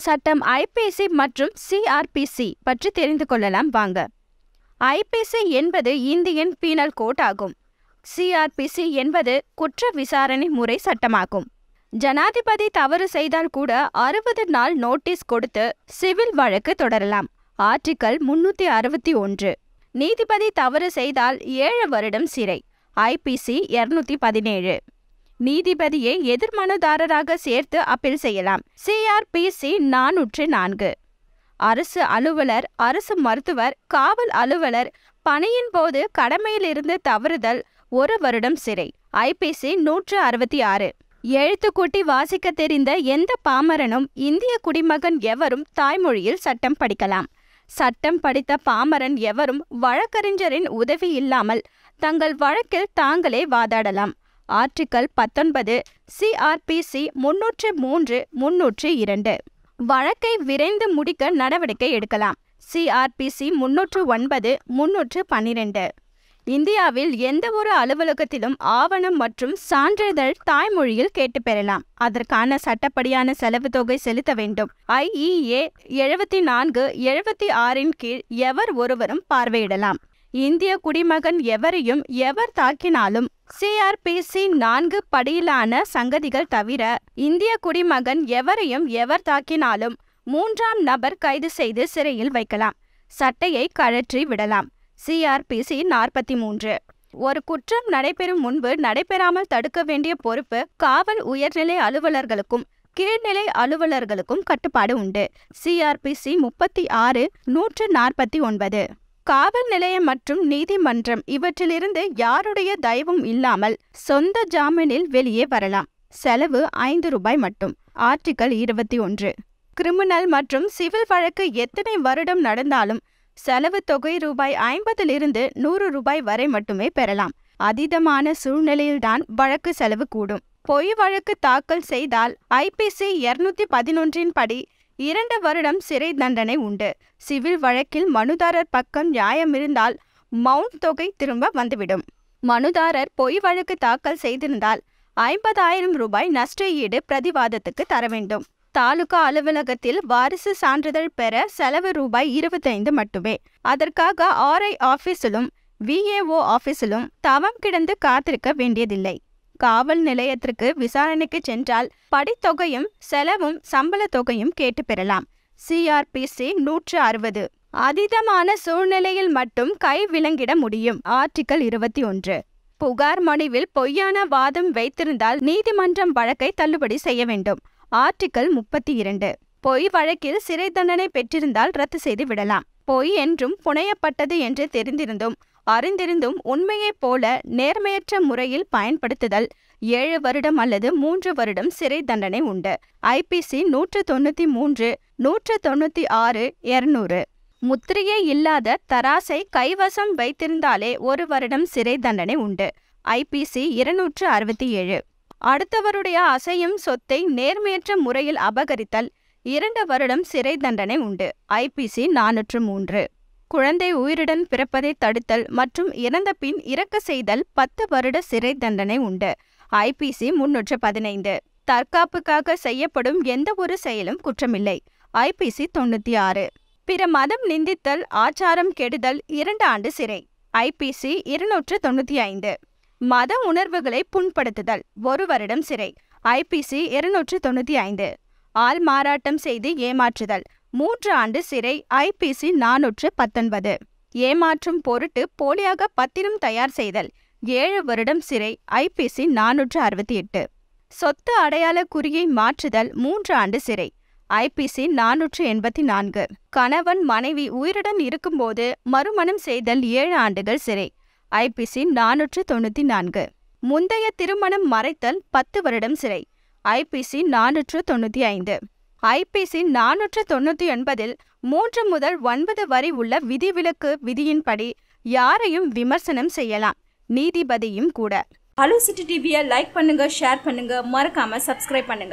சட்டம் ஐபிசி மற்றும் சிஆர்பிசி பற்றி தெரிந்து கொள்ளலாம் வாங்க ஐபிசி என்பது இந்தியன் பீனல் கோட் ஆகும் சிஆர்பிசி என்பது குற்ற விசாரணை முறை சட்டமாகும் ஜனாதிபதி தவறு செய்தால் கூட அறுபது நாள் நோட்டீஸ் கொடுத்து சிவில் வழக்கு தொடரலாம் ஆர்டிக்கல் முன்னூத்தி அறுபத்தி ஒன்று நீதிபதி தவறு செய்தால் ஏழு வருடம் சிறை ஐபிசி இருநூத்தி பதினேழு நீதிபதியை எதிர்மனுதாரராக சேர்த்து அப்பீல் செய்யலாம் சிஆர்பிசி நானூற்று நான்கு அரசு அலுவலர் அரசு மருத்துவர் காவல் அலுவலர் பணியின் போது கடமையிலிருந்து தவறுதல் ஒரு வருடம் சிறை ஐபிசி நூற்று அறுபத்தி ஆறு எழுத்துக்கூட்டி வாசிக்க தெரிந்த எந்த பாமரனும் இந்திய குடிமகன் எவரும் தாய்மொழியில் சட்டம் படிக்கலாம் சட்டம் படித்த பாமரன் எவரும் வழக்கறிஞரின் உதவி இல்லாமல் தங்கள் வழக்கில் தாங்களே வாதாடலாம் ஆர்டிக்கல் பத்தொன்பது சிஆர்பிசி முன்னூற்று மூன்று முன்னூற்று இரண்டு வழக்கை விரைந்து முடிக்க நடவடிக்கை எடுக்கலாம் சிஆர்பிசி முன்னூற்று ஒன்பது முன்னூற்று பன்னிரெண்டு இந்தியாவில் எந்த ஒரு அலுவலகத்திலும் ஆவணம் மற்றும் சான்றிதழ் தாய்மொழியில் கேட்டு பெறலாம் அதற்கான சட்டப்படியான செலவு தொகை செலுத்த வேண்டும் ஐஇஏ எழுபத்தி நான்கு எழுபத்தி ஆறின் கீழ் எவர் ஒருவரும் பார்வையிடலாம் இந்திய குடிமகன் எவரையும் எவர் தாக்கினாலும் சிஆர்பிசி நான்கு படியிலான சங்கதிகள் தவிர இந்திய குடிமகன் எவரையும் எவர் தாக்கினாலும் மூன்றாம் நபர் கைது செய்து சிறையில் வைக்கலாம் சட்டையை கழற்றி விடலாம் சிஆர்பிசி நாற்பத்தி மூன்று ஒரு குற்றம் நடைபெறும் முன்பு நடைபெறாமல் தடுக்க வேண்டிய பொறுப்பு காவல் உயர்நிலை அலுவலர்களுக்கும் கீழ்நிலை அலுவலர்களுக்கும் கட்டுப்பாடு உண்டு சிஆர்பிசி முப்பத்தி ஆறு நூற்று நாற்பத்தி ஒன்பது காவல் நிலையம் மற்றும் நீதிமன்றம் இவற்றிலிருந்து யாருடைய தயவும் இல்லாமல் சொந்த ஜாமீனில் வெளியே வரலாம் செலவு ஐந்து ரூபாய் மட்டும் ஆர்டிகல் இருபத்தி ஒன்று கிரிமினல் மற்றும் சிவில் வழக்கு எத்தனை வருடம் நடந்தாலும் செலவு தொகை ரூபாய் ஐம்பதிலிருந்து நூறு ரூபாய் வரை மட்டுமே பெறலாம் அதீதமான சூழ்நிலையில்தான் வழக்கு செலவு கூடும் பொய் வழக்கு தாக்கல் செய்தால் ஐபிசி இருநூத்தி பதினொன்றின் படி இரண்டு வருடம் சிறை தண்டனை உண்டு சிவில் வழக்கில் மனுதாரர் பக்கம் நியாயமிருந்தால் மவுண்ட் தொகை திரும்ப வந்துவிடும் மனுதாரர் பொய் வழக்கு தாக்கல் செய்திருந்தால் ஐம்பதாயிரம் ரூபாய் நஷ்ட ஈடு பிரதிவாதத்துக்கு தர வேண்டும் தாலுகா அலுவலகத்தில் வாரிசு சான்றிதழ் பெற செலவு ரூபாய் இருபத்தைந்து மட்டுமே அதற்காக ஆர்ஐ ஆபீஸிலும் விஏஓ ஆபீஸிலும் தவம் கிடந்து காத்திருக்க வேண்டியதில்லை காவல் நிலையத்திற்கு விசாரணைக்கு சென்றால் படித்தொகையும் செலவும் சம்பள தொகையும் கேட்டு பெறலாம் சிஆர்பிசி நூற்று அறுபது அதீதமான சூழ்நிலையில் மட்டும் கை விலங்கிட முடியும் ஆர்டிக்கல் இருபத்தி ஒன்று புகார் மனுவில் பொய்யான வாதம் வைத்திருந்தால் நீதிமன்றம் வழக்கை தள்ளுபடி செய்ய வேண்டும் ஆர்டிக்கல் முப்பத்தி இரண்டு பொய் வழக்கில் சிறை தண்டனை பெற்றிருந்தால் ரத்து செய்து விடலாம் பொய் என்றும் புனையப்பட்டது என்று தெரிந்திருந்தும் அறிந்திருந்தும் உண்மையைப் போல நேர்மையற்ற முறையில் பயன்படுத்துதல் ஏழு வருடம் அல்லது மூன்று வருடம் சிறை தண்டனை உண்டு ஐபிசி நூற்று தொண்ணூத்தி மூன்று நூற்று தொண்ணூத்தி ஆறு இருநூறு முத்திரையே இல்லாத தராசை கைவசம் வைத்திருந்தாலே ஒரு வருடம் சிறை தண்டனை உண்டு ஐபிசி இருநூற்று அறுபத்தி ஏழு அடுத்தவருடைய அசையும் சொத்தை நேர்மையற்ற முறையில் அபகரித்தல் இரண்டு வருடம் சிறை தண்டனை உண்டு ஐபிசி நானூற்று மூன்று குழந்தை உயிருடன் பிறப்பதை தடுத்தல் மற்றும் இறந்த பின் இறக்க செய்தல் பத்து வருட சிறை தண்டனை உண்டு ஐபிசி முன்னூற்று பதினைந்து தற்காப்புக்காக செய்யப்படும் எந்த ஒரு செயலும் குற்றமில்லை ஐபிசி தொண்ணூத்தி ஆறு பிற மதம் நிந்தித்தல் ஆச்சாரம் கெடுதல் இரண்டு ஆண்டு சிறை ஐபிசி இருநூற்று தொண்ணூத்தி ஐந்து மத உணர்வுகளை புண்படுத்துதல் ஒரு வருடம் சிறை ஐபிசி இருநூற்று தொண்ணூத்தி ஐந்து ஆள் மாறாட்டம் செய்து ஏமாற்றுதல் மூன்று ஆண்டு சிறை ஐபிசி நானூற்று பத்தொன்பது ஏமாற்றும் பொருட்டு போலியாக பத்திரம் தயார் செய்தல் ஏழு வருடம் சிறை ஐபிசி நானூற்று அறுபத்தி எட்டு சொத்து அடையாள குறியை மாற்றுதல் மூன்று ஆண்டு சிறை ஐபிசி நானூற்று எண்பத்தி நான்கு கணவன் மனைவி உயிருடன் இருக்கும்போது மறுமணம் செய்தல் ஏழு ஆண்டுகள் சிறை ஐபிசி நானூற்று தொண்ணூத்தி நான்கு முந்தைய திருமணம் மறைத்தல் பத்து வருடம் சிறை ஐபிசி நானூற்று தொண்ணூத்தி ஐந்து ஐபிசி நானூற்று தொண்ணூத்தி ஒன்பதில் மூன்று முதல் ஒன்பது வரை உள்ள விதிவிலக்கு விதியின்படி யாரையும் விமர்சனம் செய்யலாம் நீதிபதியும் கூட ஹலோ சிட்டி டிவியை லைக் பண்ணுங்க ஷேர் பண்ணுங்க மறக்காம சப்ஸ்கிரைப் பண்ணுங்க